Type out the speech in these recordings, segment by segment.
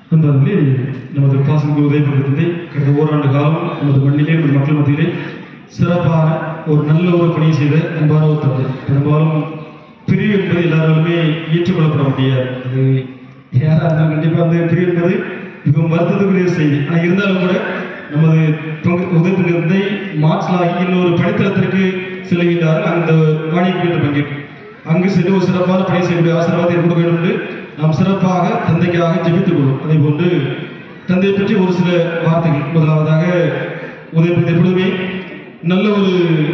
நண்பர்களே நமது பாசமிகு உதயபுரத்திலே கடந்த ஓராண்டு காலம் நமது மண்ணிலே நமது மக்கள் மத்தியிலே சிறப்பான ஒரு நல்ல ஒரு பணியை செய்த அன்பான ஒரு தந்தை பெரும்பாலும் பிரிவு என்பது எல்லாராலுமே ஏற்றுக்கொள்ளப்பட முடியாது அது யாரா இருந்தாலும் கண்டிப்பாக வந்து பிரிவு என்பது மிகவும் வருத்தத்துக்குரிய செய்தி ஆனால் இருந்தாலும் கூட நமது பங்கு உதயபுரத்தை மாற்றலாகி இன்னொரு பணித்தளத்திற்கு செல்கின்றார்கள் அந்த வாணியத்தில் பங்கேற்று அங்கு சென்று ஒரு சிறப்பான பணி செய்யக்கூடிய ஆசீர்வாதத்தை கொடுக்க வேண்டும் என்று நாம் சிறப்பாக தந்தைக்காக ஜெபித்துக் கொள்வோம் அதே போன்று தந்தையை பற்றி ஒரு சில வார்த்தைகள் முதலாவதாக உதயபதி எப்பொழுதுமே நல்ல ஒரு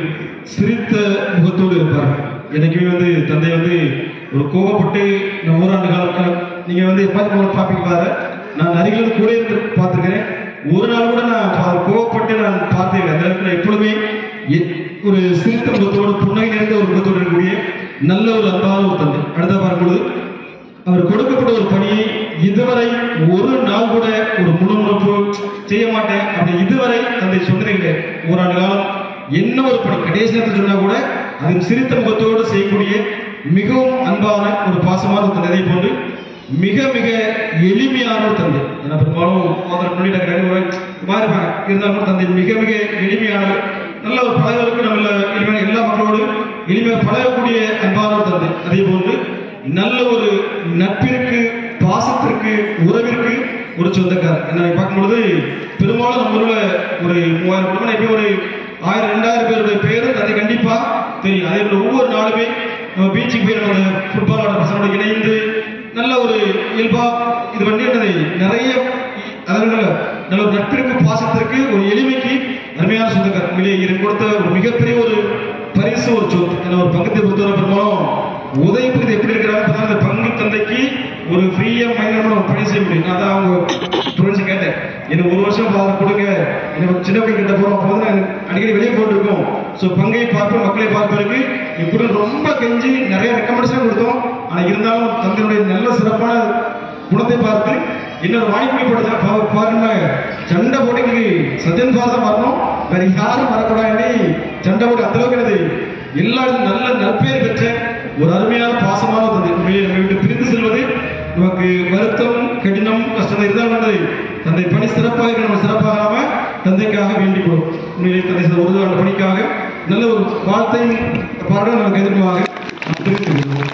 சிரித்த முகத்தோடு இருப்பார் எனக்குமே வந்து தந்தை வந்து ஒரு கோபப்பட்டு நான் ஓராண்டு காலம் நீங்க வந்து எப்போ பார்ப்பீங்க பாரு நான் அருகிலிருந்து கூட இருந்து பார்த்துருக்கிறேன் ஒரு நாள் கூட நான் பா- கோபப்பட்டு நான் பார்த்தேன் அந்த அளவுக்கு நான் எப்பொழுதுமே எ- ஒரு சிரித்த முகத்தோடு புன்னகை நிறைந்த ஒரு முகத்தோடு இருக்கக்கூடிய நல்ல ஒரு அன்பான ஒரு தந்தை அடுத்த பார்க்கும்பொழுது அவர் கொடுக்கப்பட்ட ஒரு பணியை இதுவரை ஒரு நாள் கூட ஒரு முணுமுணுப்பு செய்ய மாட்டேன் அப்படி இதுவரை தந்தை சொன்னதே இல்லை ஓராண்டு காலம் என்ன ஒரு பணி கடைசி நேரத்தில் சொன்னா கூட அதன் சிரித்த முகத்தோடு செய்யக்கூடிய மிகவும் அன்பான ஒரு பாசமான ஒரு தந்தை போன்று மிக மிக எளிமையான ஒரு தந்தை ஏன்னா பெரும்பாலும் அதற்கு முன்னாடி நிறைய மாறி இருப்பாங்க இருந்தாலும் கூட தந்தை மிக மிக எளிமையானவர் நல்ல ஒரு பழகுவதற்கு நம்ம எளிமையான எல்லா மக்களோடு எளிமையாக பழகக்கூடிய அன்பான ஒரு தந்தை அதே போன்று நல்ல ஒரு நட்பிற்கு பாசத்திற்கு உறவிற்கு ஒரு சொந்தக்காரர் என்ன பார்க்கும்பொழுது பெரும்பாலும் நம்ம ஊர்ல ஒரு மூவாயிரம் குடும்பம் இப்போ ஒரு ஆயிரம் ரெண்டாயிரம் பேருடைய பேரு அது கண்டிப்பா தெரியும் அதே போல ஒவ்வொரு நாளுமே நம்ம பீச்சுக்கு போய் நம்ம ஃபுட்பால் ஆட பசங்களோட இணைந்து நல்ல ஒரு இயல்பா இது பண்ணி என்னது நிறைய அதாவது நல்ல ஒரு நட்பிற்கு பாசத்திற்கு ஒரு எளிமைக்கு அருமையான சொந்தக்காரர் உண்மையிலே இது கொடுத்த ஒரு மிகப்பெரிய ஒரு பரிசு ஒரு சொத்து ஏன்னா ஒரு பங்கத்தை பொறுத்தவரை பெரும்பாலும் உதவி பகுதி எப்படி இருக்கிறாங்க பார்த்தா அந்த பங்கு தந்தைக்கு ஒரு ஃப்ரீயா மைனமான ஒரு பணி செய்ய முடியும் நான் தான் அவங்க ஸ்டூடெண்ட்ஸ் கேட்டேன் எனக்கு ஒரு வருஷம் பாரு கொடுங்க எனக்கு ஒரு சின்ன பையன் கிட்ட போறோம் அப்போ வந்து நாங்க அடிக்கடி வெளியே போயிட்டு இருக்கோம் ஸோ பங்கை பார்ப்போம் மக்களை பார்ப்பதற்கு இப்படி ரொம்ப கெஞ்சி நிறைய ரெக்கமெண்டேஷன் கொடுத்தோம் ஆனா இருந்தாலும் தந்தையுடைய நல்ல சிறப்பான குணத்தை பார்த்து இன்னொரு வாய்ப்பு போட்டு பாருங்க சண்டை போட்டு சத்யன் சார் தான் வரணும் வேற யாரும் வரக்கூடாது சண்டை போட்டு அந்த அளவுக்கு என்னது எல்லா இடத்துலயும் நல்ல நற்பெயர் பெற்ற ஒரு அருமையான பாசமான தந்தை உண்மையிலே நம்மை விட்டு பிரிந்து செல்வது நமக்கு வருத்தம் கடினம் கஷ்டம் இருந்தாலும் நல்லது தந்தை பணி சிறப்பாக இருக்க நம்ம சிறப்பாகாம தந்தைக்காக வேண்டிக் கொள்வோம் உண்மையிலே தந்தை செய்த ஒரு ஆண்டு பணிக்காக நல்ல ஒரு வாழ்த்தை பாருங்க நமக்கு எதிர்ப்பாக நாம் தெரிந்து கொள்வோம்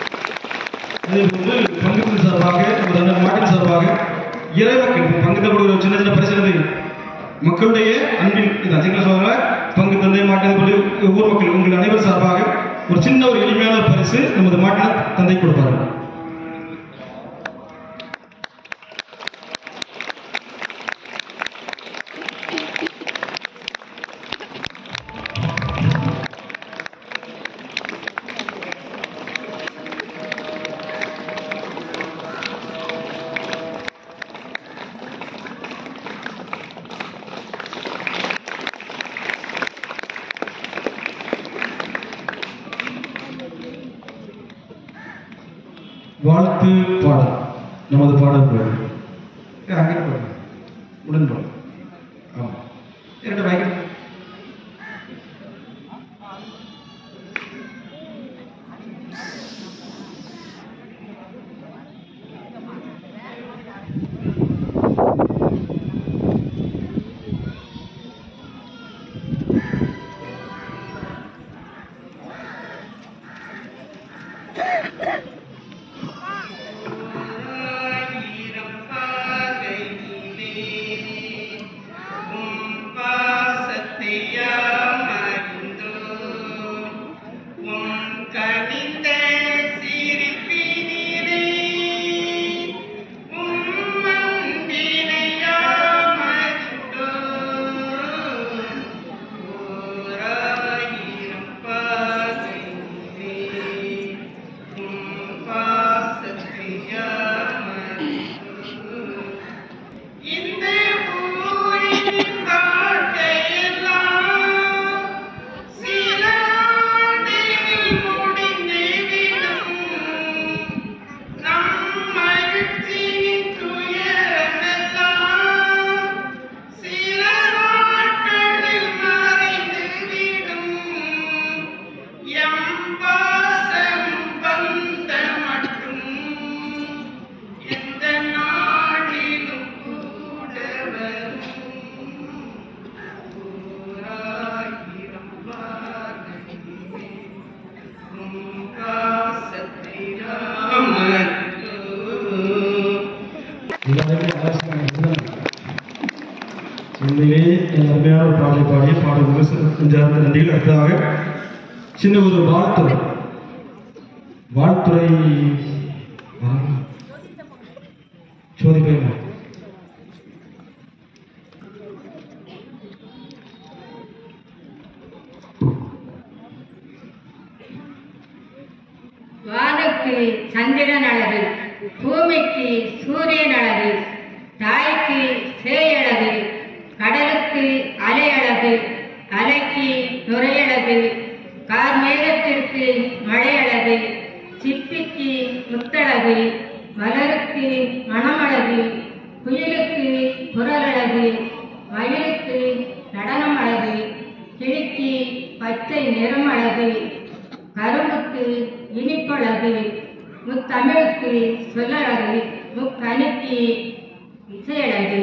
அதே போன்று பங்குத்தல் சார்பாக நமது அண்ணன் மாட்டின் சார்பாக இறைமக்கள் பங்குத்தல் ஒரு சின்ன சின்ன பிரச்சனை மக்களுடைய அன்பின் இது அதிக சொல்ல பங்கு தந்தை மாட்டின் போல ஊர் மக்கள் உங்கள் அனைவர் சார்பாக ஒரு சின்ன ஒரு எளிமையான பரிசு நமது மாட்டின தந்தை கொடுப்பார்கள் வாழ்த்து பாடல் நமது பாடல் குழு. ஏ, அங்கிட்டு பாருங்க உடன் பாடல் ஆமா இரண்டு வாய்க்கு ஆயிரம் பார்வையிலே உம் பாசத்தை யாம் அறிந்தோம். உம் கனிந்த சிரிப்பினிலே உம் எல்லாருமே ஆலோசனை இருந்தாங்க. உண்மையிலே என் அருமையான ஒரு பாடலை பாடிய பாடல் நெஞ்சார்ந்த நன்றிகள் அடுத்ததாக சின்ன ஒரு வாழ்த்துறை வாழ்த்துறை சோதிப்பேன் வானுக்கு சந்திரன் அழகு பூமிக்கு சூரியன் அழகு தாய்க்கு சேய் அழகு கடலுக்கு அலை அழகு அலைக்கு நுரையழகு கார்மேகத்திற்கு மழை அழகு சிப்பிக்கு முத்தழகு மலருக்கு மணமழகு குயிலுக்கு குரலழகு மயிலுக்கு நடனம் அழகு கிழிக்கு பச்சை நிறம் அழகு கரும்புக்கு இனிப்பழகு முத்தமிழுக்கு சொல்லழகு முக்கணிக்கு இசையழகு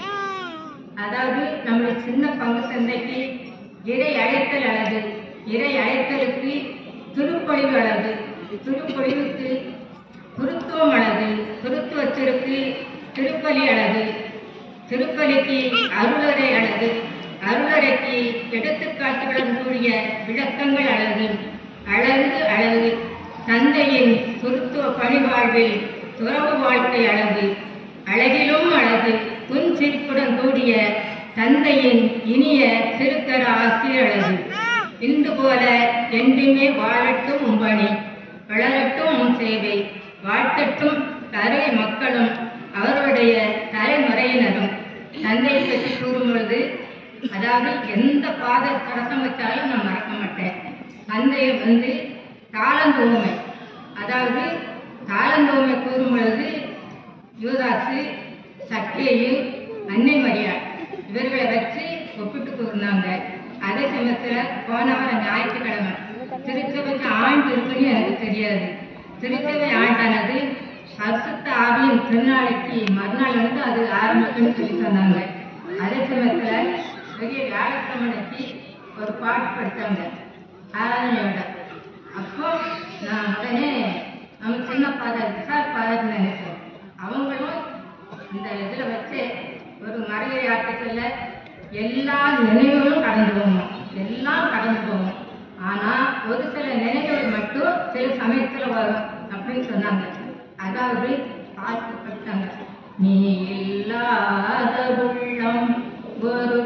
அதாவது நம்மளுடைய சின்ன பங்கு சந்தைக்கு இறை அழைத்தல் அழகு இறை அழைத்தலுக்கு திருப்பொழிவு அழகு திருப்பொழிவுக்கு குருத்துவம் அழகு குருத்துவத்திற்கு திருப்பலி அழகு திருப்பலிக்கு அருளறை அழகு அருளறைக்கு எடுத்துக்காட்டுகளுடன் கூடிய விளக்கங்கள் அழகு அழகு அழகு தந்தையின் குருத்துவ பணிவாழ்வில் துறவு வாழ்க்கை அழகு அழகிலும் அழகு புன் சிரிப்புடன் கூடிய தந்தையின் இனிய திருக்கர ஆசிரியர் அழகு இன்று போல என்றுமே வாழட்டும் உம்பணி வளரட்டும் உன் சேவை வாழ்த்தட்டும் கரை மக்களும் அவர்களுடைய தலைமுறையினரும் தந்தையை பற்றி கூறும் பொழுது அதாவது எந்த பாத கரசம் வச்சாலும் நான் மறக்க மாட்டேன் தந்தையை வந்து காலந்தோமை அதாவது காலந்தோமை கூறும் பொழுது யூதாசு சக்கேயு அன்னை மரியாள் இவர்களை வச்சு ஒப்பிட்டு கூறினாங்க அதே சமயத்துல போன வாரம் ஞாயிற்றுக்கிழமை திருச்சபைக்கு ஆண்டு இருக்குன்னு எனக்கு தெரியாது திருச்சபை ஆண்டானது பரிசுத்த ஆவியின் திருநாளைக்கு மறுநாள் வந்து அது ஆரம்பிக்குன்னு சொல்லி சொன்னாங்க அதே சமயத்துல பெரிய வியாழக்கிழமைக்கு ஒரு பாட்டு படித்தாங்க ஆராதனையோட அப்போ நான் உடனே நம்ம சின்ன பாதர் விசால் பாதர் நினைச்சோம் அவங்களும் இந்த இதுல வச்சு ஒரு மறைய ஆட்டத்துல எல்லா நினைவுகளும் கடந்து போகணும் எல்லாம் கடந்து போகும் ஆனா ஒரு சில நினைவுகள் மட்டும் சில சமயத்துல வரும் அப்படின்னு சொன்னாங்க அதாவது பாட்டு படித்தாங்க நீ இல்லாத உள்ளம் ஒரு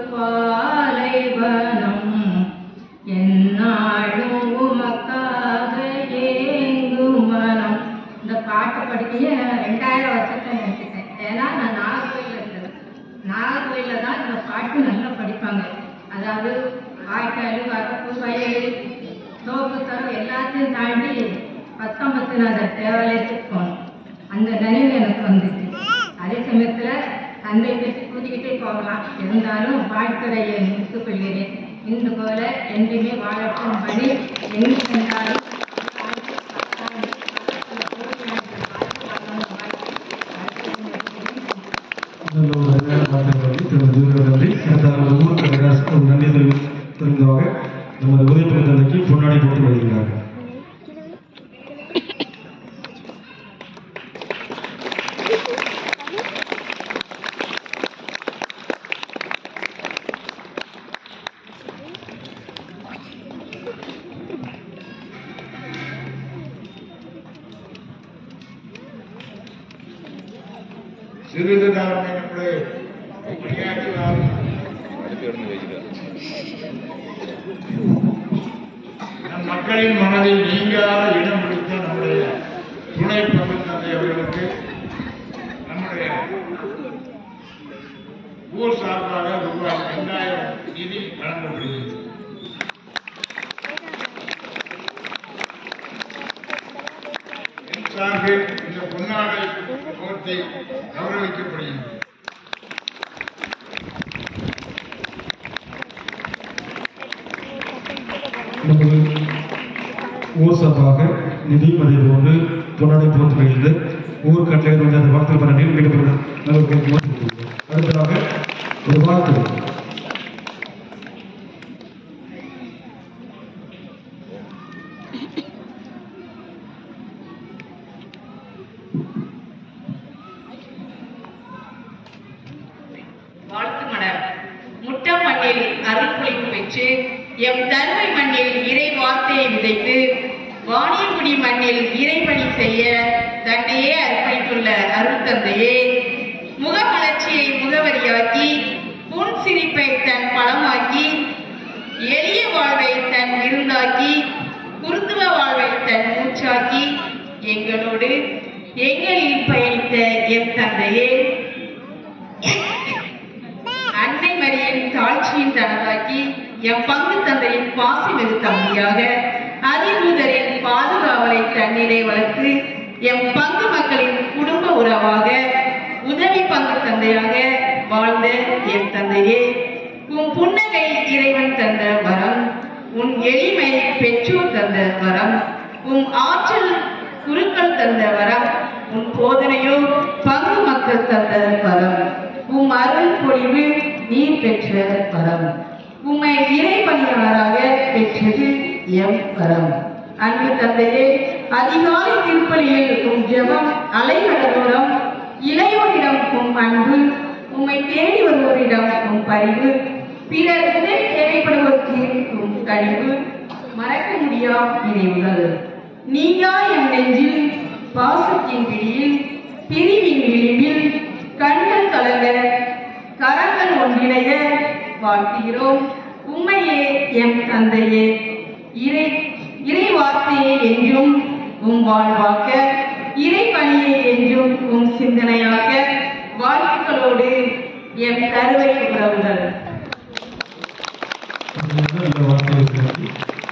பாலைவனம் என்னாலும் உமக்காக ஏங்கும் மனம் இந்த பாட்டு படிக்கையே ரெண்டாயிரம் வருஷத்தை நினைச்சிட்டேன் ஏன்னா நான் நாகர்கோயிலில் இருந்தது நாகர்கோயிலில் தான் இந்த பாட்டு நல்லா படிப்பாங்க அதாவது வாய்க்கால் வரப்பு வயல் தோப்பு தரம் எல்லாத்தையும் தாண்டி பத்தொன்பத்தினாவது தேவாலயத்துக்கு போனோம் அந்த நினைவு எனக்கு வந்துச்சு அதே சமயத்துல தந்தை பற்றி கூட்டிக்கிட்டே போகலாம் இருந்தாலும் வாழ்த்துறையை முடித்துக் கொள்கிறேன் இன்று போல என்றுமே வாழட்டும் படி எங்கு சென்றாலும் நல்ல ஒரு அருமையான வார்த்தைகளை திருமதி ஜூலியர் அடுத்த ஒரு ஊருக்கு நகராட்சிக்கு ஒரு நன்றி தெரிவி- தெரிந்ததாக நமது உதவி தந்தைக்கு பொன்னாடி போட்டு வருகிறார்கள் சிறிது காலம் நம்முடைய பணியாற்றினாலும் நம் மக்களின் மனதில் நீங்காத இடம் பிடித்த நம்முடைய துணை பிரதமர் தந்தை அவர்களுக்கு நம்முடைய ஊர் சார்பாக ரூபாய் இரண்டாயிரம் நிதி வழங்கப்படுகிறது என் சார்பில் இந்த பொன்னாடை கோர்த்தை கௌரவிக்கப்படுகிறது நமது ஊர் சார்பாக நிதி மதிப்பு போன்று பொன்னாடை போட்டு வருகிறது ஊர் கட்டளை கொஞ்சம் அந்த வார்த்தை பண்ண நீர் கேட்டு அடுத்ததாக ஒரு வாழ்த்து வாழ்த்து மலர் முட்ட மண்ணில் அருள்பொழிவு பெற்று எம் தருமை மண்ணில் இறை வார்த்தையை விதைத்து வாணியங்குடி மண்ணில் இறைபணி செய்ய தன்னையே அர்ப்பணித்துள்ள அருள் தந்தையே முகமலர்ச்சியை முகவரியாக்கி புன் சிரிப்பை தன் பலமாக்கி எளிய வாழ்வை தன் விருந்தாக்கி குருத்துவ வாழ்வை தன் மூச்சாக்கி எங்களோடு எங்களில் பயணித்த என் தந்தையே அன்னை மரியின் தாழ்ச்சியின் தனதாக்கி எம் பங்கு தந்தையின் பாசிமிகு தம்பியாக அதிபூதரின் பாதுகாவலை தன்னிலை வளர்த்து எம் பங்கு மக்களின் குடும்ப உறவாக உதவி பங்கு தந்தையாக வாழ்ந்த என் தந்தையே உன் புன்னகை இறைவன் தந்த வரம் உன் எளிமை பெற்றோர் தந்த வரம் உன் ஆற்றல் குருக்கள் தந்த வரம் உன் போதனையோ பங்கு மக்கள் தந்த வரம் உம் அருள் பொழிவு நீர் பெற்ற வரம் உம்மை இறைப்பணியாளராக பெற்றது எம் வரம் அன்பு தந்தையே அதிகாலை திருப்பலியில் உம் ஜெபம் அலைகடலோரம் இளையோரிடம் உம் அன்பு உம்மை தேடி வருவோரிடம் உம் பரிவு பிறர் உதவி தேவைப்படுவோருக்கு உம் கழிவு மறக்க முடியா நினைவுகள் நீங்கா என் நெஞ்சில் பாசத்தின் பிடியில் பிரிவின் விளிம்பில் கண்கள் கலங்க கரங்கள் ஒன்றிணைய வாழ்த்துகிறோம் உண்மையே எம் தந்தையே இறை இறை வார்த்தையே என்றும் உம் வாழ்வாக்க இறை பணியை என்றும் உம் சிந்தனையாக்க வாழ்த்துக்களோடு எம் தருவை உறவுகள் இந்த வார்த்தை இருக்கிறது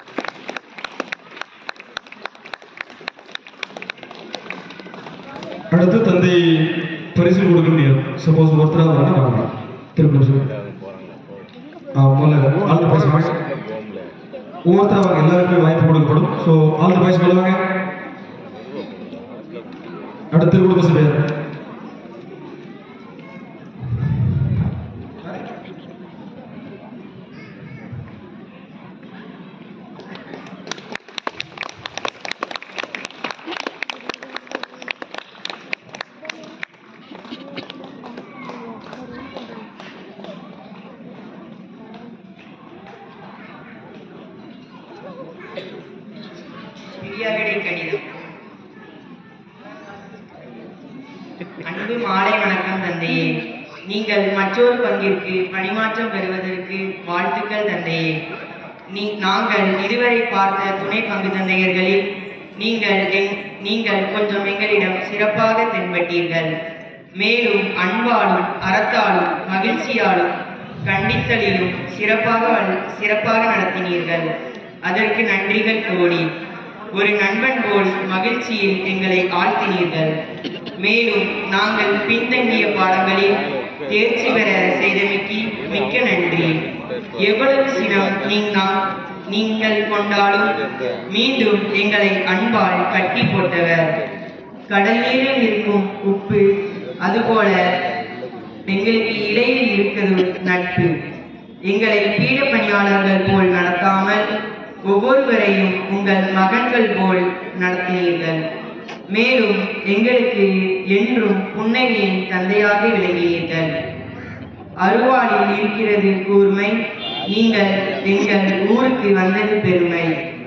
அடுத்து தந்தை பரிசு கொடுக்க முடியாது சப்போஸ் ஒருத்தராக வரணும் வாங்கலாம் திரும்ப சொல்லு ஆ முதல்ல ஆள் பேசுவாங்க ஒவ்வொருத்தராக வாங்க எல்லாருக்குமே வாய்ப்பு கொடுக்கப்படும் ஸோ ஆள் பேச சொல்லுவாங்க அடுத்து கொடுக்க சொல்லுங்க பிரியாவிடை கடிதம் அன்பு மாலை வணக்கம் தந்தையே நீங்கள் மற்றொரு பங்கிற்கு பணிமாற்றம் பெறுவதற்கு வாழ்த்துக்கள் தந்தையே நீ நாங்கள் இதுவரை பார்த்த துணை பங்கு தந்தையர்களில் நீங்கள் எங்- நீங்கள் கொஞ்சம் எங்களிடம் சிறப்பாக தென்பட்டீர்கள் மேலும் அன்பாலும் அறத்தாலும் மகிழ்ச்சியாலும் கண்டித்தலிலும் சிறப்பாக வல்- சிறப்பாக நடத்தினீர்கள் அதற்கு நன்றிகள் கோடி ஒரு நண்பன் போல் மகிழ்ச்சியில் எங்களை ஆழ்த்தினீர்கள் மேலும் நாங்கள் பின்தங்கிய பாடங்களில் தேர்ச்சி பெற செய்தமைக்கு மிக்க நன்றி எவ்வளவு சினம் நீங்க- நீங்கள் கொண்டாலும் மீண்டும் எங்களை அன்பால் கட்டி போட்டவர் கடல் நீரில் இருக்கும் உப்பு அதுபோல எங்களுக்கு இடையில் இருக்கிறது நட்பு எங்களை பீட பணியாளர்கள் போல் நடத்தாமல் ஒவ்வொருவரையும் உங்கள் மகன்கள் போல் நடத்தினீர்கள் மேலும் எங்களுக்கு என்றும் புன்னகையின் தந்தையாக விளங்கினீர்கள் அருவாளில் இருக்கிறது கூர்மை நீங்கள் எங்கள் ஊருக்கு வந்தது பெருமை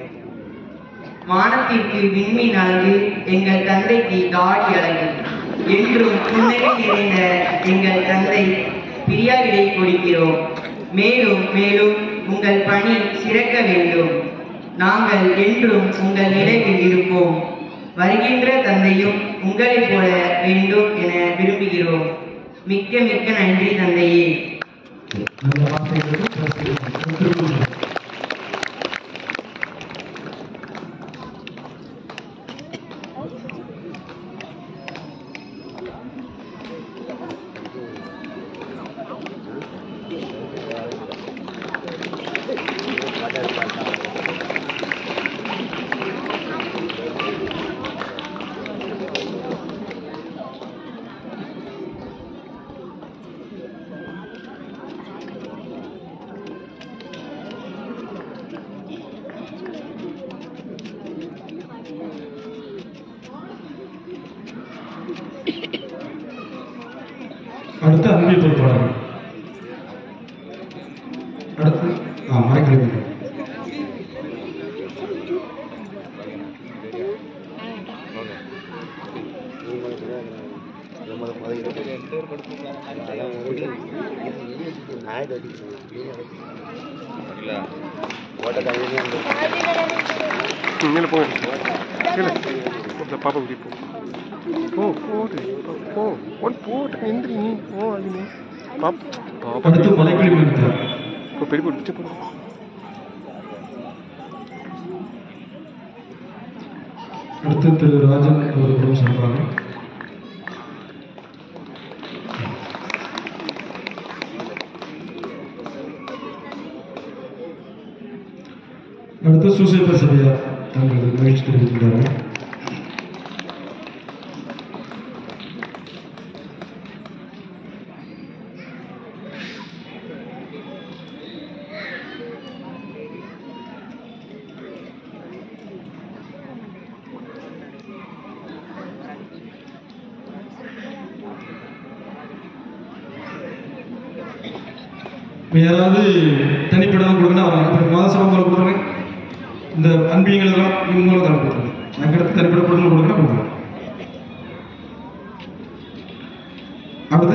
வானத்திற்கு விண்மீன் அழகு எங்கள் தந்தைக்கு தாடி அழகு என்றும் புன்னகை நிறைந்த எங்கள் தந்தை பிரியாவிடை கொடுக்கிறோம் மேலும் மேலும் உங்கள் பணி சிறக்க வேண்டும் நாங்கள் என்றும் உங்கள் நிலையில் இருப்போம் வருகின்ற தந்தையும் உங்களைப் போல வேண்டும் என விரும்புகிறோம் மிக்க மிக்க நன்றி தந்தையே நல்ல வார்த்தைகளுக்கு திரும்ப சொல்லுங்க. அடுத்து அன்பை பொறுப்பாளர் இங்கே போ கீழே இந்த பாப்பா இப்படி போ போ போடு போ ஒன் போட்டு எந்திரி நீ ஓ அது நீ பாப்பா அடுத்து மலைக்குழி நிறுத்தம் இப்போ பெரிய பிடிச்சி போ அடுத்து திரு ராஜன் அவர்களும் சொல்றாங்க அடுத்து சூசைப்பர் சபையா தங்களது மகிழ்ச்சி தெரிவிக்கின்றார்கள் இப்ப யாராவது தனிப்படம் கொடுக்கணும் அவங்க மாத சம்பளம் கொடுக்குறாங்க இந்த அன்பியங்களெல்லாம் இவங்க மூலம் தான் கொடுக்குறாங்க அதுக்கடுத்து தனிப்பட குடும்பம் கொடுக்கணும் கொடுக்குறோம் அடுத்து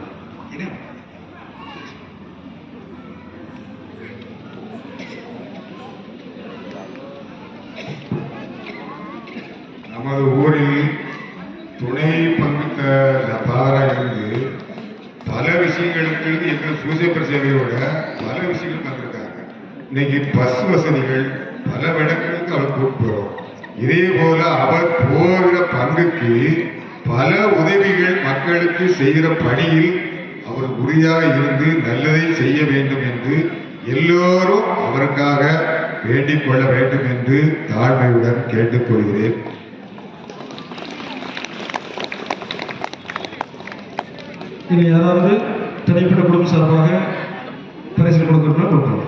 நமது ஊரில் துணை பங்குத்த பாரா இருந்து பல விஷயங்களுக்கு எங்கள் சூசைப்பர் சேவையோட பல விஷயங்கள் வந்திருக்காங்க இன்னைக்கு பஸ் வசதிகள் பல இடங்களுக்கு அவர் கூப்பிட்டு போறோம் இதே போல அவர் போகிற பங்குக்கு பல உதவிகள் மக்களுக்கு செய்கிற பணியில் அவர் உறுதியாக இருந்து நல்லதை செய்ய வேண்டும் என்று எல்லோரும் அவருக்காக வேண்டிக் கொள்ள வேண்டும் என்று தாழ்மையுடன் கேட்டுக்கொள்கிறேன் இனி யாராவது தனிப்பட்ட குடும்பம் சார்பாக பரிசு கொடுக்கணும்னா கொடுக்கலாம்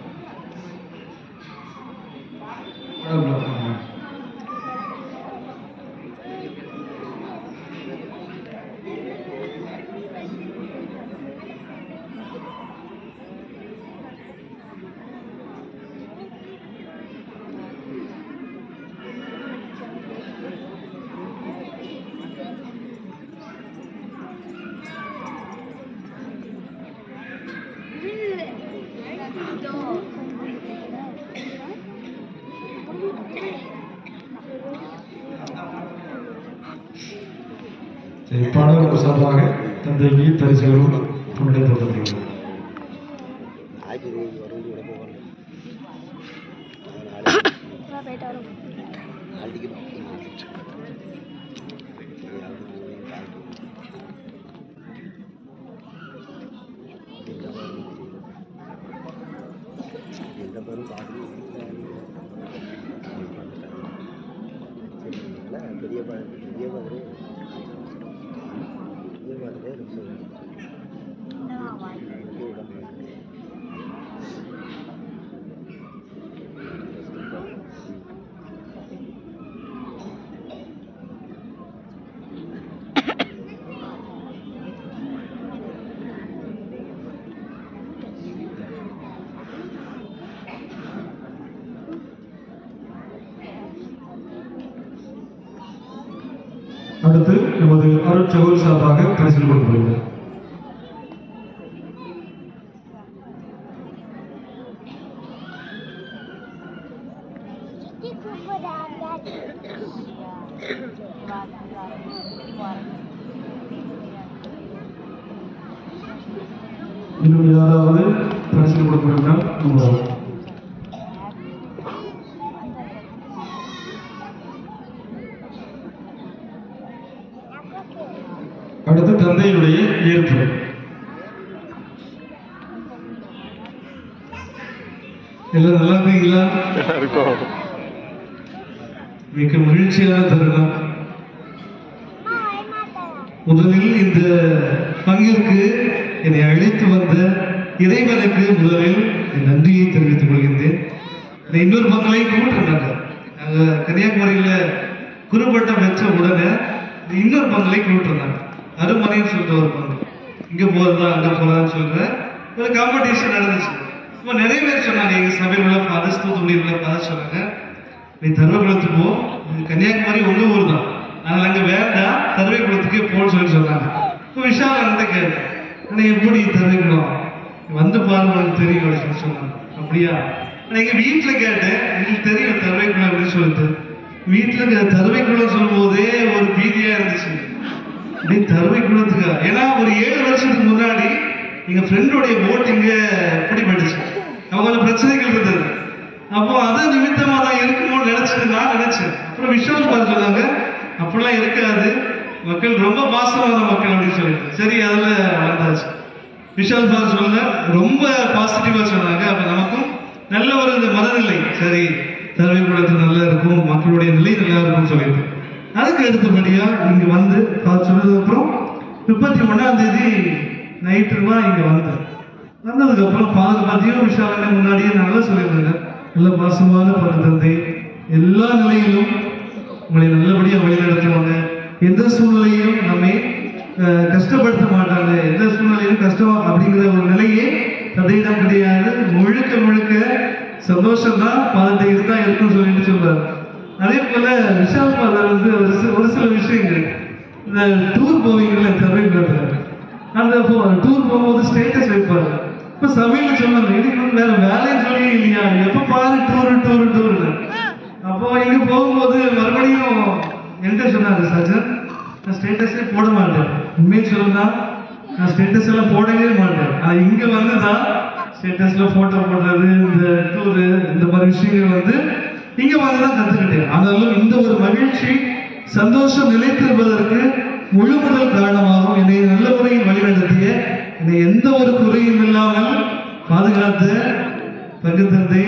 சரி பாடகர் சார்பாக தந்தைக்கு பரிசுகளும் கொண்டாடப்படுகிறது பெரிய பெரிய மாதிரி பெரிய மாதிரி அடுத்து நமது அருட்சகோல் சார்பாக பரிசு கொடுக்கப்படுகிறது இன்னும் யாராவது பரிசு கொடுக்கணும்னால் நம்ம அடுத்து தந்தையினுடைய ஏற்பு எல்லாம் நல்லா இருக்கீங்களா இருக்கும் மிக மகிழ்ச்சியான தருணம் முதலில் இந்த பங்கிற்கு என்னை அழைத்து வந்த இறைவனுக்கு முதலில் என் நன்றியை தெரிவித்துக் கொள்கின்றேன் இந்த இன்னொரு பங்களை கூப்பிட்டுருந்தாங்க அங்க கன்னியாகுமரியில குறுபட்டம் வச்ச உடனே இந்த இன்னொரு பங்களை கூப்பிட்டுருந்தாங்க அருமனைன்னு சொல்லிட்டு ஒரு பங்கு இங்க போறதா அங்க போறதான்னு சொல்ற ஒரு காம்படிஷன் நடந்துச்சு இப்போ நிறைய பேர் சொன்னாங்க எங்க சபையில் உள்ள ஃபாதர்ஸ் தூத்துக்குடியில் உள்ள ஃபாதர் சொன்னாங்க நீ தருவகுளத்துக்கு போ இது கன்னியாகுமரி உங்க ஊர் தான் அதனால அங்க வேண்டாம் தருவைக்குளத்துக்கே போன்னு சொல்லி சொன்னாங்க இப்போ விஷால் என்கிட்ட கேட்டேன் அண்ணா எப்படி தருவீங்களா வந்து பாருங்க உங்களுக்கு தெரியும் அப்படின்னு சொன்னாங்க அப்படியா நான் எங்க வீட்டுல கேட்டேன் எங்களுக்கு தெரியும் தருவைக்குள்ள அப்படின்னு சொல்லிட்டு வீட்டுல தருவைக்குள்ள சொல்லும் போதே ஒரு பீதியா இருந்துச்சு நீ தருவைக்குள்ளத்துக்கா ஏன்னா ஒரு ஏழு வருஷத்துக்கு முன்னாடி எங்க ஃப்ரெண்டோடைய போட் இங்க பிடிபட்டுச்சு அவங்கள பிரச்சனைகள் இருந்தது அப்போ அது நிமித்தமா தான் இருக்குமோன்னு நினைச்சது நான் நினைச்சேன் அப்புறம் விஷால் பார்த்து சொன்னாங்க அப்படிலாம் இருக்காது மக்கள் ரொம்ப பாசமான மக்கள் அப்படின்னு சொல்லிட்டு சரி அதுல வந்தாச்சு விஷால் சார் சொல்ல ரொம்ப பாசிட்டிவா சொன்னாங்க அப்ப நமக்கும் நல்ல ஒரு இந்த மனநிலை சரி தரவை கூடத்து நல்லா இருக்கும் மக்களுடைய நிலை நல்லா இருக்கும்னு சொல்லிட்டு அதுக்கு அடுத்தபடியா இங்க வந்து பார்த்து சொன்னதுக்கு அப்புறம் முப்பத்தி ஒண்ணாம் தேதி நைட்டு ரூபா இங்க வந்தேன் வந்ததுக்கு அப்புறம் ஃபாதர் பத்தியும் விஷாலங்க முன்னாடியே நல்லா சொல்லியிருந்தாங்க நல்ல பாசமான பல தந்தை எல்லா நிலையிலும் உங்களை நல்லபடியா வழிநடத்துவாங்க எந்த சூழ்நிலையும் நம்மை அஹ், கஷ்டப்படுத்த மாட்டாங்க எந்த சூழ்நிலையும் கஷ்டம் அப்படிங்கிற ஒரு நிலையே தந்தையிடம் கிடையாது முழுக்க முழுக்க சந்தோஷம் தான் பாதத்தை இருந்தா இருக்கும்னு சொல்லிட்டு சொல்றாரு அதே போல விஷால் ஃபாதர் வந்து ஒரு சில ஒரு சில விஷயங்கள் இந்த டூர் போவீங்கல்ல தமிழ்நாட்டில் அந்த டூர் போகும்போது ஸ்டேட்டஸ் வைப்பாரு இப்ப சமையல் சொன்னாங்க இதுக்கு வந்து வேற வேலைன்னு சொல்லி இல்லையா எப்ப பாரு டூர் டூர் டூர் அப்போ இங்க போகும்போது மறுபடியும் என்கிட்ட சொன்னாரு சஜன் நான் ஸ்டேட்டஸே போட மாட்டேன் உண்மையை சொல்லணும்னா நான் ஸ்டேட்டஸ் எல்லாம் போடவே மாட்டேன் ஆனா இங்க வந்துதான் ஸ்டேட்டஸ்ல போட்டோ போடுறது இந்த டூரு இந்த மாதிரி விஷயங்கள் வந்து இங்க வந்துதான் கத்துக்கிட்டேன் ஆனாலும் இந்த ஒரு மகிழ்ச்சி சந்தோஷம் நிலைத்திருப்பதற்கு முழு முதல் காரணமாகும் என்னை நல்ல முறையில் வழிநடத்திய என்னை எந்த ஒரு குறையும் இல்லாமல் பாதுகாத்த பங்கு தந்தை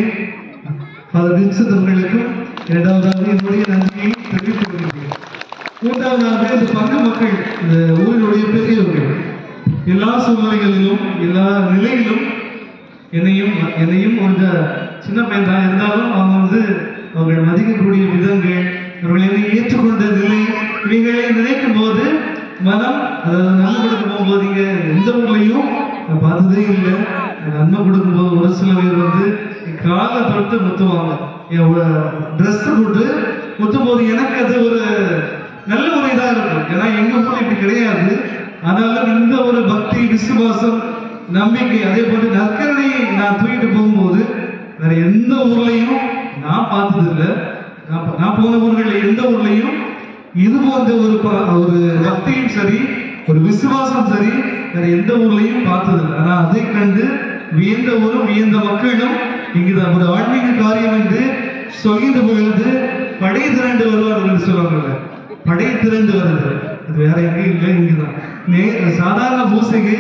ஃபாதர் வின்சென்ட் அவர்களுக்கும் இரண்டாவதாக என்னுடைய நன்றியை தெரிவித்துக் கொள்கிறேன் மூன்றாவதாக இந்த பங்கு மக்கள் இந்த ஊரினுடைய பெரியவர்கள் எல்லா சூழ்நிலைகளிலும் எல்லா நிலையிலும் என்னையும் என்னையும் ஒரு சின்ன பையன் தான் இருந்தாலும் அவங்க வந்து அவர்கள் மதிக்கக்கூடிய விதங்கள் அவர்கள் என்னை ஏற்றுக்கொண்ட நிலை இவைகளை நினைக்கும் போது மனம் அதாவது நன்மை கொடுக்க போகும்போது இங்க எந்த ஊர்லயும் நான் பார்த்ததே இல்லை நன்மை கொடுக்கும்போது ஒரு சில பேர் வந்து காலை தொட்டு முத்துவாங்க என் ட்ரெஸ் போட்டு முத்தும் போது எனக்கு அது ஒரு நல்ல ஒரு இதா இருக்கும் ஏன்னா எங்க ஊர்ல இப்படி கிடையாது ஆனாலும் இந்த ஒரு பக்தி விசுவாசம் நம்பிக்கை அதே போன்று நற்கரணை நான் தூக்கிட்டு போகும்போது வேற எந்த ஊர்லயும் நான் பார்த்தது இல்லை நான் ப- நான் போன ஊர்கள்ல எந்த ஊர்லயும் இது போன்ற ஒரு ப- ஒரு பக்தியும் சரி ஒரு விசுவாசம் சரி வேற எந்த ஊர்லயும் பார்த்தது இல்லை ஆனா அதை கண்டு வியந்த ஊரும் வியந்த மக்களும் இங்குதான் ஒரு ஆன்மீக காரியம் என்று சொல்கின்ற பொழுது படை திரண்டு வருவார்கள் என்று சொல்லுவாங்கல்ல படை திரண்டு வருது அது வேற எங்கேயும் இல்லை இங்குதான் நே சாதாரண பூசைக்கு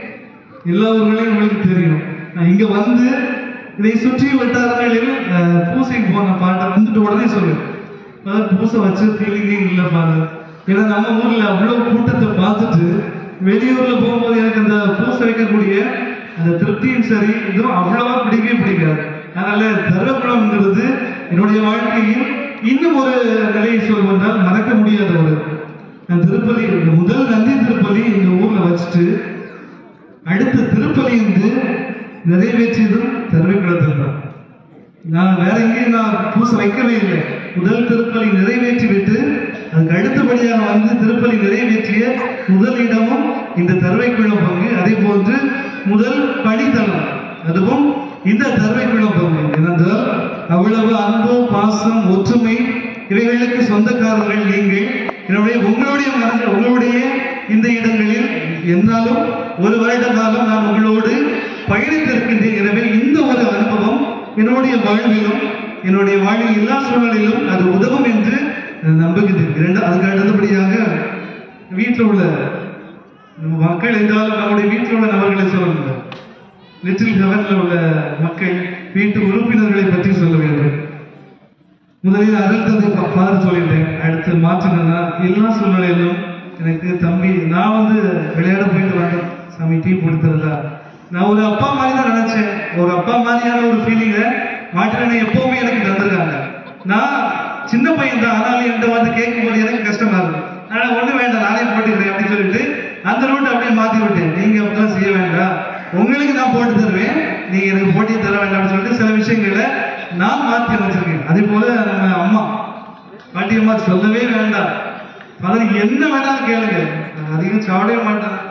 எல்லா ஊர்களையும் உங்களுக்கு தெரியும் நான் இங்க வந்து இதை சுற்றி வட்டாரங்களில் அஹ், பூசைக்கு போன பாட்டை வந்துட்டு உடனே சொல்லுவேன் அதாவது பூசை வச்சு ஃபீலிங்கே இல்லை பாரு ஏன்னா நம்ம ஊர்ல அவ்வளவு கூட்டத்தை பார்த்துட்டு வெளியூர்ல போகும்போது எனக்கு அந்த பூசை வைக்கக்கூடிய அந்த திருப்தியும் சரி இதுவும் அவ்வளவா பிடிக்கவே பிடிக்காது அதனால தர்மகுளம்ங்கிறது என்னுடைய வாழ்க்கையில் இன்னும் ஒரு நிலையை சொல்வதால் மறக்க முடியாத ஒரு நான் திருப்பலி இந்த முதல் நந்தி திருப்பலி எங்க ஊர்ல வச்சுட்டு அடுத்த திருப்பலி வந்து நிறைவேற்றியதும் தருவைக்குளத்தில் தான் நான் வேற எங்கேயும் நான் பூசை வைக்கவே இல்லை முதல் திருப்பலி நிறைவேற்றி விட்டு அதுக்கு அடுத்தபடியாக வந்து திருப்பலி நிறைவேற்றிய முதல் இடமும் இந்த தருவைக்குளம் பங்கு அதே போன்று முதல் பணித்தளம் அதுவும் இந்த தருவைக்குளம் பங்கு ஏனென்றால் அவ்வளவு அன்பு பாசம் ஒற்றுமை இவைகளுக்கு சொந்தக்காரர்கள் நீங்கள் என்னுடைய உங்களுடைய மனது உங்களுடைய இந்த இடங்களில் என்னாலும் ஒரு வருட காலம் நான் உங்களோடு பயணித்திருக்கின்றேன் எனவே இந்த ஒரு அனுபவம் என்னுடைய வாழ்விலும் என்னுடைய வாழ்வில் எல்லா சூழலிலும் அது உதவும் என்று நான் நம்புகிறேன் இரண்டு அதுக்கு அடுத்தபடியாக வீட்டில் உள்ள நம்ம மக்கள் என்றாலும் நம்முடைய வீட்டில் உள்ள நபர்களை சொல்லுங்க லிட்டில் ஹெவன்ல உள்ள மக்கள் வீட்டு உறுப்பினர்களை பற்றி சொல்ல வேண்டும் முதலில் அருள்தந்தை ஃபாதர் சொல்லிட்டேன் அடுத்து மாற்றினா எல்லா சூழ்நிலையிலும் எனக்கு தம்பி நான் வந்து விளையாட போயிட்டு வந்தேன் சாமி டீ கொடுத்துருந்தா நான் ஒரு அப்பா மாதிரி தான் நினைச்சேன் ஒரு அப்பா மாதிரியான ஒரு ஃபீலிங்கை மாற்றினை எப்பவுமே எனக்கு தந்திருக்காங்க நான் சின்ன பையன் தான் ஆனாலும் என்கிட்ட வந்து கேட்கும்போது எனக்கு கஷ்டமா இருக்கும் அதனால ஒண்ணு வேண்டாம் நானே போட்டுக்கிறேன் அப்படின்னு சொல்லிட்டு அந்த ரூட் அப்படியே மாத்தி விட்டேன் நீங்க அப்படிலாம் செய்ய வேண்டாம் உங்களுக்கு நான் போட்டு தருவேன் நீங்க எனக்கு போட்டி தர வேண்டாம்னு சொல்லிட்டு சில விஷயங்களை நான் மாத்தி வச்சிருக்கேன் அதே போல நம்ம அம்மா பாட்டி அம்மா சொல்லவே வேண்டாம் பலர் என்ன வேணாலும் கேளுங்க நான் அதிகம் சாப்பிடவே மாட்டேன்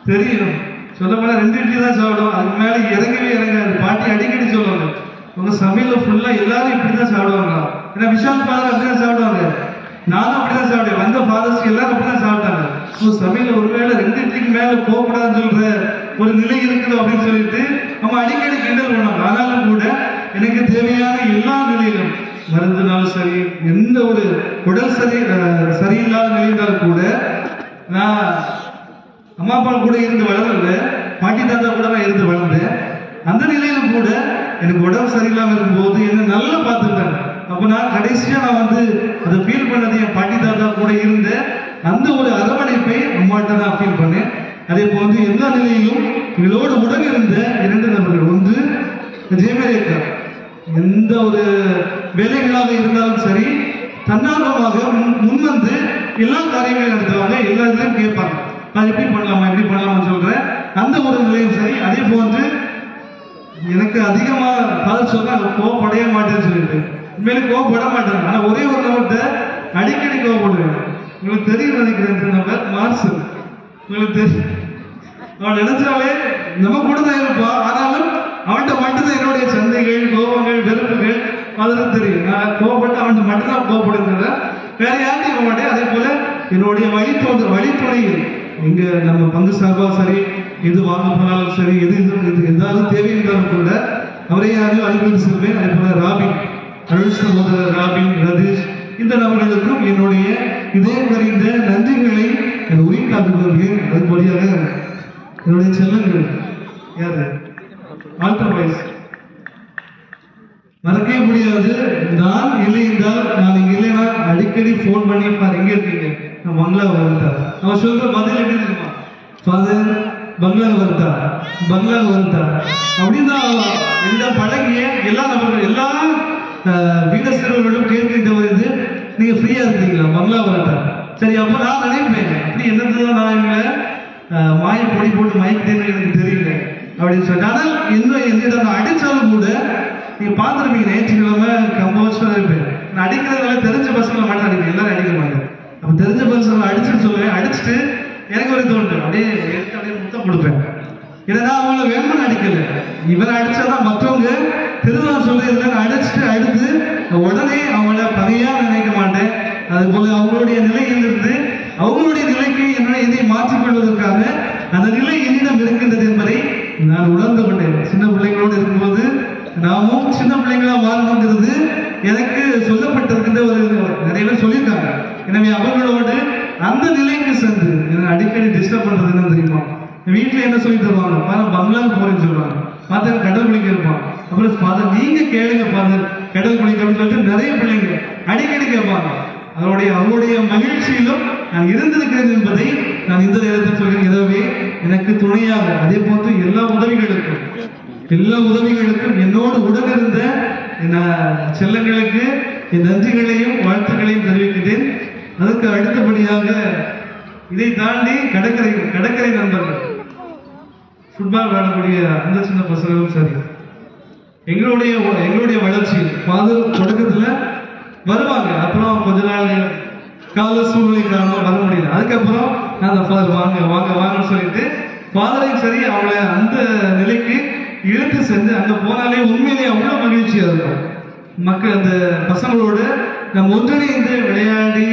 தெரியும் சொல்ல போனா ரெண்டு இட்லி தான் சாப்பிடுவோம் அதுக்கு மேல இறங்கவே இறங்காது பாட்டி அடிக்கடி சொல்லுவாங்க உங்க சமையல ஃபுல்லா எல்லாரும் இப்படிதான் சாப்பிடுவாங்க ஏன்னா விஷால் ஃபாதர் அப்படிதான் சாப்பிடுவாங்க நானும் அப்படிதான் சாப்பிட்டேன் வந்த ஃபாதர்ஸ் எல்லாரும் அப்படிதான் சாப்பிட்டாங்க ஸோ சமையல் ஒருவேளை ரெண்டு இட்லிக்கு மேல போகக்கூடாதுன்னு சொல்ற ஒரு நிலை இருக்குது அப்படின்னு சொல்லிட்டு நம்ம அடிக்கடி கிண்டல் பண்ணோம் ஆனாலும் கூட எனக்கு தேவையான எல்லா நிலையிலும் மருந்துனாலும் சரி எந்த ஒரு உடல் சரி அஹ், சரியில்லாத நிலையினாலும் கூட நான் அம்மா அப்பா கூட இருந்து வளரல பாட்டி தாத்தா கூட நான் இருந்து வளர்ந்தேன் அந்த நிலையிலும் கூட எனக்கு உடம்பு சரியில்லாம இருக்கும்போது என்ன நல்லா பார்த்துக்கிட்டாங்க அப்ப நான் கடைசியா நான் வந்து அதை ஃபீல் பண்ணது என் பாட்டி தாத்தா கூட இருந்த அந்த ஒரு அரவணைப்பை அம்மாட்ட நான் ஃபீல் பண்ணேன் அதே போன்று எல்லா நிலையிலும் எங்களோடு உடன் இருந்த இரண்டு நபர்கள் ஒன்று ஜெயமரேக்கா எந்த ஒரு வேலைகளாக இருந்தாலும் சரி தன்னார்வமாக முன்- முன்வந்து எல்லா காரியங்களையும் நடத்துவாங்க எல்லா இதுலையும் கேட்பாங்க அது எப்படி பண்ணலாமா எப்படி பண்ணலாமா சொல்ற அந்த ஒரு நிலையும் சரி அதே போன்று எனக்கு அதிகமா பதில் சொன்னா அது கோவப்படவே மாட்டேன்னு சொல்லிட்டு உண்மையிலே கோவப்பட மாட்டேன் ஆனா ஒரே ஒரு நபர்கிட்ட அடிக்கடி கோவப்படுவேன் உங்களுக்கு தெரியும் நினைக்கிறேன் இந்த நபர் மார்ஸ் உங்களுக்கு தெரியும் அவன் நினைச்சாலே நம்ம கூட தான் இருப்பான் ஆனாலும் அவன்கிட்ட மட்டும்தான் என்னுடைய சந்தைகள் கோபங்கள் வெறுப்புகள் அதெல்லாம் தெரியும் நான் கோபப்பட்டு அவன்கிட்ட மட்டும்தான் கோபப்படுங்கிறத வேற யார்ட்டையும் இருக்க மாட்டேன் அதே போல என்னுடைய வழித்தோன்ற வழித்துணையில் எங்க நம்ம பங்கு சார்பாக சரி எது வாங்க போனாலும் சரி எது இது இது எதாவது தேவை இருந்தாலும் கூட அவரை யாரையும் அனுப்பி செல்வேன் அதே போல ராபின் அருள் சகோதரர் ராபின் ரதீஷ் இந்த நபர்களுக்கும் என்னுடைய இதயம் கறிந்த நன்றிகளை என் உயிர் காட்டுகிறேன் அது வழியாக என்னுடைய செல்லங்கள் யாரு ஆல்டர் வாய்ஸ் மறக்கவே முடியாது நான் இல்லை என்றால் நான் இங்க இல்லைன்னா அடிக்கடி ஃபோன் பண்ணி பாரு எங்க இருக்கீங்க நான் பங்களா வந்துட்டேன் அவன் சொல்ற பதில் எப்படி தெரியுமா ஃபாதர் பங்களா வந்துட்டா பங்களா வந்துட்டா அப்படின்னு தான் எந்த பழகிய எல்லா நபர்கள் எல்லா அஹ், வீட சிறுவர்களும் கேட்கின்ற ஒரு இது நீங்க ஃப்ரீயா இருக்கீங்களா பங்களா வந்துட்டா சரி அப்ப நான் நினைப்பேன் அப்படி என்னதுதான் நான் இவங்க அஹ், மாய பொடி போட்டு மயக்கிட்டேன்னு எனக்கு தெரியல அப்படின்னு சொல்லிட்டு ஆனால் என்ன என்னிடம் நான் அடிச்சாலும் கூட நீங்க பார்த்துருப்பீங்க ஞாயிற்றுக்கிழமை கம்போஸ்டா இருப்பேன் நான் அடிக்கிறதுனால தெரிஞ்ச பசங்களை மட்டும் அடிப்பேன் எல்லாரும் அடிக்க மாட்டேன் அப்ப தெரிஞ்ச பசங்களை அடிச்சுட்டு சொல்லுவேன் அடிச்சுட்டு எனக்கு ஒரு தோண்டு அப்படியே எடுத்து அப்படியே முத்தம் கொடுப்பேன் ஏன்னா அவங்கள வேணும்னு அடிக்கல இவரை அடிச்சாதான் மற்றவங்க திருவிழா சொல்றதுல நான் அடிச்சுட்டு அடுத்து உடனே அவங்கள பகையா நினைக்க மாட்டேன் அது போல அவங்களுடைய நிலையிலிருந்து அவங்களுடைய நிலைக்கு என்னோட இதை மாற்றிக் கொள்வதற்காக அந்த நிலை என்னிடம் இருக்கின்றது என்பதை நான் உணர்ந்து கொண்டேன் சின்ன பிள்ளைங்களோடு இருக்கும்போது நாமும் சின்ன பிள்ளைங்களா மாறணுங்கிறது எனக்கு சொல்லப்பட்டிருக்கின்ற ஒரு நிறைய பேர் சொல்லியிருக்காங்க எனவே அவர்களோடு அந்த நிலைக்கு சென்று என்னை அடிக்கடி டிஸ்டர்ப் பண்றது என்ன தெரியுமா வீட்டுல என்ன சொல்லி தருவாங்க பாரு பங்களாக்கு போறேன்னு சொல்லுவாங்க பார்த்தா கடல் குளிக்க இருப்பான் அப்புறம் ஃபாதர் நீங்க கேளுங்க ஃபாதர் கடல் குளிக்க அப்படின்னு சொல்லிட்டு நிறைய பிள்ளைங்க அடிக்கடி கேட்பாங்க அவருடைய அவருடைய மகிழ்ச்சியிலும் நான் இருந்திருக்கிறேன் என்பதை நான் இந்த நேரத்தில் சொல்கிறேன் எனவே எனக்கு துணையாக அதே போன்று எல்லா உதவிகளுக்கும் எல்லா உதவிகளுக்கும் என்னோடு உடனிருந்த என் செல்லங்களுக்கு என் நன்றிகளையும் வாழ்த்துக்களையும் தெரிவிக்கிறேன் அதற்கு அடுத்தபடியாக இதை தாண்டி கடற்கரை கடற்கரை நண்பர்கள் ஃபுட்பால் விளையாடக்கூடிய அந்த சின்ன பசங்களும் சரி எங்களுடைய எங்களுடைய வளர்ச்சி ஃபாதர் தொடக்கத்துல வருவாங்க அப்புறம் கொஞ்ச நாள் கால சூழ்நிலை காரணமா வர முடியல அதுக்கப்புறம் நான் அந்த ஃபாதர் வாங்க வாங்க வாங்கன்னு சொல்லிட்டு ஃபாதரையும் சரி அவங்கள அந்த நிலைக்கு இழுத்து சென்று அங்க போனாலே உண்மையிலேயே அவ்வளவு மகிழ்ச்சியா இருக்கும் மக்கள் அந்த பசங்களோடு நம்ம ஒன்றிணைந்து விளையாடி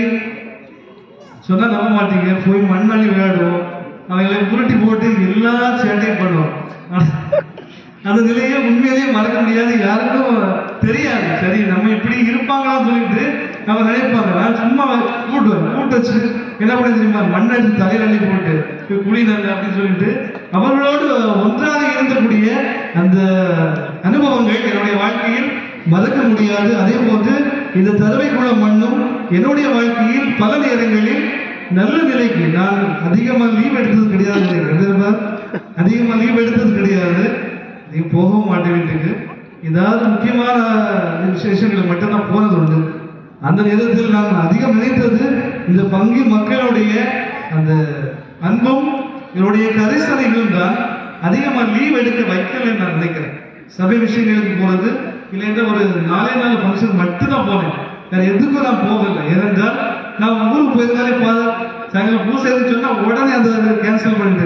சொன்னா நம்ப மாட்டீங்க போய் மண்ணாளி விளையாடுவோம் அவங்களை புரட்டி போட்டு எல்லா சேட்டையும் பண்ணுவோம் ஆனா, அந்த நிலையை உண்மையிலேயே மறக்க முடியாது யாருக்கும் தெரியாது சரி நம்ம இப்படி இருப்பாங்களான்னு சொல்லிட்டு நம்ம நினைப்பாங்க நான் சும்மா கூட்டுவேன் கூட்டு வச்சு என்ன பண்ண தெரியுமா மண் அடிச்சு தலையில அள்ளி போட்டு போய் குழி நல்ல அப்படின்னு சொல்லிட்டு அவர்களோடு ஒன்றாக இருந்தக்கூடிய அந்த அனுபவங்கள் என்னுடைய வாழ்க்கையில் மறக்க முடியாது அதே போன்று இந்த தருவைக்குள மண்ணும் என்னுடைய வாழ்க்கையில் பல நேரங்களில் நல்ல நிலைக்கு நான் அதிகமா லீவ் எடுத்தது கிடையாது நினைக்கிறேன். அதிகமா லீவ் எடுத்தது கிடையாது நீ போகவும் மாட்டேன் வீட்டுக்கு ஏதாவது முக்கியமான விசேஷங்களுக்கு மட்டும்தான் போனது உண்டு அந்த நேரத்தில் நான் அதிகம் நினைத்தது இந்த பங்கு மக்களுடைய அந்த அன்பும் என்னுடைய கரிசனைகளும் தான் அதிகமா லீவ் எடுக்க வைக்கலன்னு நான் நினைக்கிறேன் சபை விஷயங்களுக்கு போறது இல்லைன்னா ஒரு நாலே நாலு ஃபங்க்ஷன் மட்டும்தான் போனேன் வேற எதுக்கும் நான் போகல ஏனென்றால் நான் ஊருக்கு போயிருந்தாலே ஃபாதர் சாயங்காலம் பூசை எதுவும் சொன்னா உடனே அந்த கேன்சல் பண்ணிட்டேன்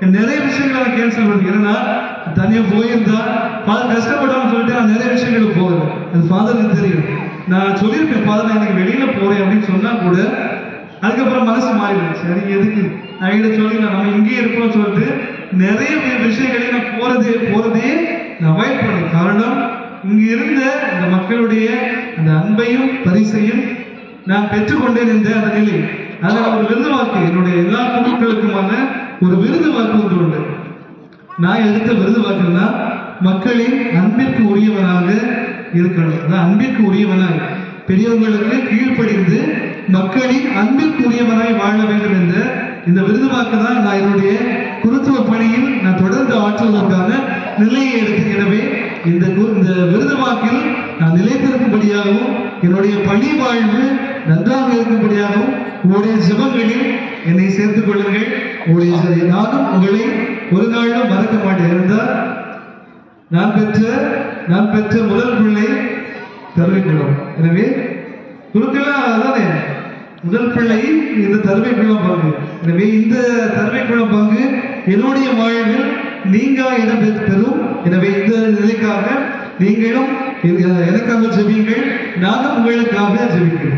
நிறைய விஷயங்களை நான் கேன்சல் பண்ணிக்கிறேன் ஏன்னா தனியாக போயிருந்தா ஃபாதர் கஷ்டப்படாமல் சொல்லிட்டு நான் நிறைய விஷயங்களுக்கு போகிறேன் அது ஃபாதருக்கு தெரியும் நான் சொல்லியிருப்பேன் ஃபாதர் நான் எனக்கு வெளியில போறேன் அப்படின்னு சொன்னா கூட அதுக்கப்புறம் மனசு மாறிடுச்சு சரி எதுக்கு நான் கிட்ட சொல்லி நான் நம்ம இங்கேயே இருக்கோம்னு சொல்லிட்டு நிறைய வி- விஷயங்களையும் நான் போறதே போறதே நான் அவாய்ட் பண்ணேன் காரணம் இங்க இருந்த இந்த மக்களுடைய அந்த அன்பையும் பரிசையும் நான் பெற்றுக்கொண்டேன் என்ற அந்த நிலை அதனால ஒரு விருது வாக்கு என்னுடைய எல்லா குழுக்களுக்குமான ஒரு விருது வாக்கு ஒன்று உண்டு நான் எடுத்த விருது வாக்குன்னா மக்களின் அன்பிற்கு உரியவனாக இருக்கணும் அதான் அன்பிற்கு உரியவனாய் பெரியவர்களுக்கு கீழ்ப்படிந்து மக்களின் அன்பிற்கு உரியவனாய் வாழ வேண்டும் என்ற இந்த விருது வாக்கு தான் நான் என்னுடைய குருத்துவ பணியில் நான் தொடர்ந்து ஆற்றுவதற்கான நிலையை எடுத்து எனவே இந்த கு- இந்த விருது வாக்கில் நான் நிலைத்திருக்கும்படியாகவும் என்னுடைய பணி வாழ்வு நன்றாக இருக்கும்படியாகவும் உங்களுடைய ஜெபங்களில் என்னை சேர்த்துக் கொள்ளுங்கள் உங்களுடைய ஜெ- நானும் உங்களை ஒரு நாளும் மறக்க மாட்டேன் இருந்தால் நான் பெற்ற நான் பெற்ற முதல் பிள்ளை தருவைக்குளம் எனவே குருக்கெல்லாம் அதானே முதல் பிள்ளை இந்த தருவைக்குளம் பங்கு எனவே இந்த தருவைக்குளம் பங்கு என்னுடைய வாழ்வில் நீங்கா இடம் பெ- பெறும் எனவே இந்த நிலைக்காக நீங்களும் எ- எனக்காக ஜெபியுங்கள் நானும் உங்களுக்காக ஜெபிக்கிறேன்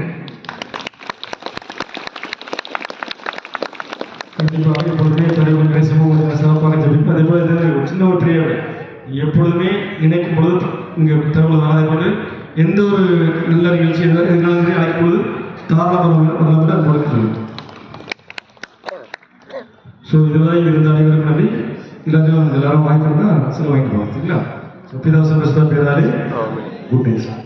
கண்டிப்பாக எப்பொழுதுமே தலைவர் பேசும்போது சிறப்பாக ஜெபிப்பு அதே போல இது ஒரு சின்ன ஒரு பெரிய எப்பொழுதுமே நினைக்கும் பொழுது இங்கே திருமணம் அதே போல எந்த ஒரு நல்ல நிகழ்ச்சி எந்த- எதுனாலும் சரி அழைக்கும் பொழுது தாராளமாக வரலாம் உங்களுக்கு சொல்லுங்கள் ஸோ இதுவரை இருந்த அனைவருக்கும் நன்றி எல்லாத்தையும் எல்லாரும் வாங்கி கொடுத்தா சில வாங்கிட்டு போவாங்க சரிங்களா ஸோ பிதாசன் பேசுகிற பேராலே ஆமென் குட் நைட்